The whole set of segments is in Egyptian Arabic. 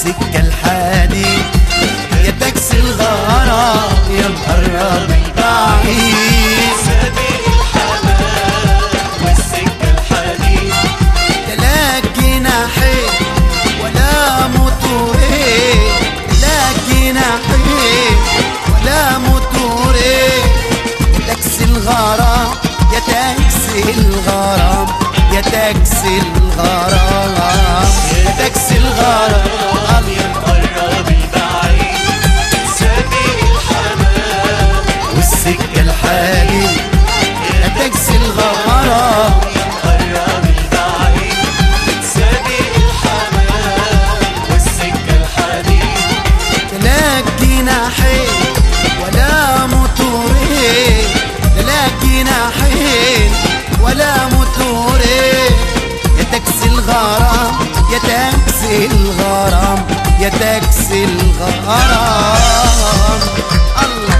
والسكة الحديد يا تاكسي الغرام يا مقرب البعيد سابق الحمام والسكة الحديد لا جناحين ولا موتورين لا جناحين ولا موتورين يا تاكسي الغرام يا تاكسي الغرام يا تاكسي الغرام يا تاكسي الغرام يا مقرب البعيد سابق الحمام والسكة الحديد يا تاكسي الغرام مقرب البعيد سابق الحمام والسكة الحديد لا جناحين ولا موتورين لا جناحين ولا موتورين يا تاكسي الغرام يا تاكسي الغرام يا تاكسي الغرام الله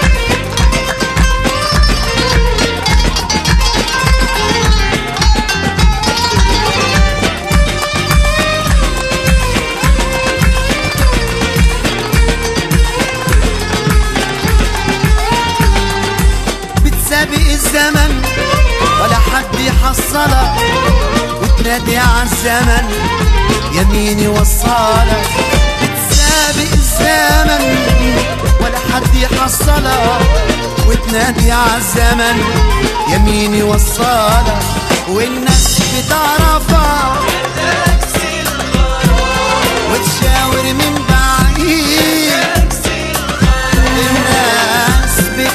بتسابق الزمن ولا حد يحصلك وتنادي عالزمن يمين يوصلك بتسابق الزمن ولا حد يحصلك وتنادي عالزمن يمين يوصلك والناس بتعرفك تاكسي الغرام وتشاور من بعيد تاكسي الغرام الناس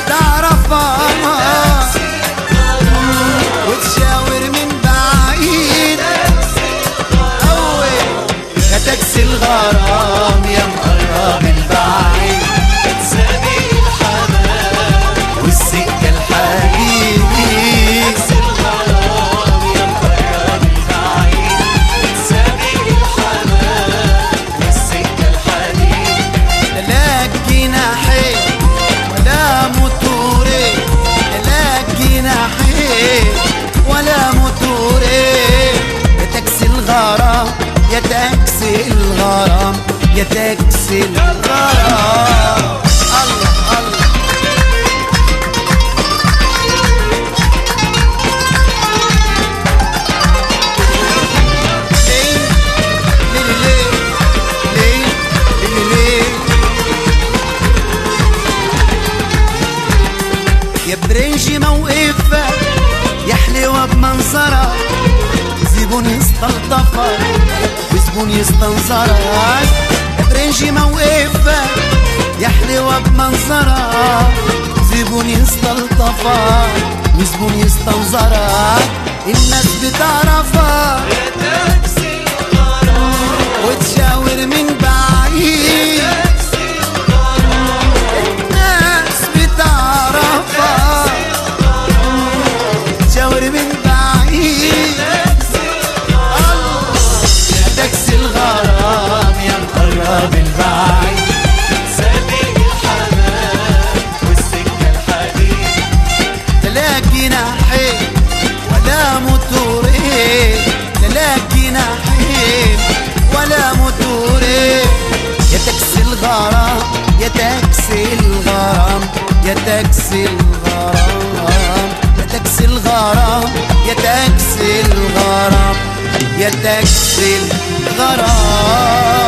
بتعرفك وتشاور من بعيد أول يا تاكسي الغرام يا مقرب البعيد سابق الحمام والسكة الحديد تاكسي الغرام يا مقرب البعيد سابق الحمام والسكة الحديد لا جناحين ولا موتورين لا جناحين ولا موتورين يا تاكسي الغرام يا تاكسي الغرام يا تاكسي الغرام الله الله ليه ليه ليه ليه ليه يا برنجي موقفك يا حلوة بمنظرك زبون يستلطفك وزبون يستنظرك يا برنجي موقفك يا حلوة بمنظرك زبون يستلطفك وزبون يستنظرك الناس بتعرفك يا تاكسي الغرام وتشاور من بعيد تاكسي الغرام الناس بتعرفك تشاور من بعيد تاكسي يا تاكسي الغرام يا مقرب البعيد سابق الحمام والسكة الحديد لا جناحين ولا موتورين لا جناحين ولا موتورين يا تاكسي الغرام يا تاكسي الغرام يا تاكسي الغرام يا تاكسي الغرام يا تاكسي الغرام يا تاكسي الغرام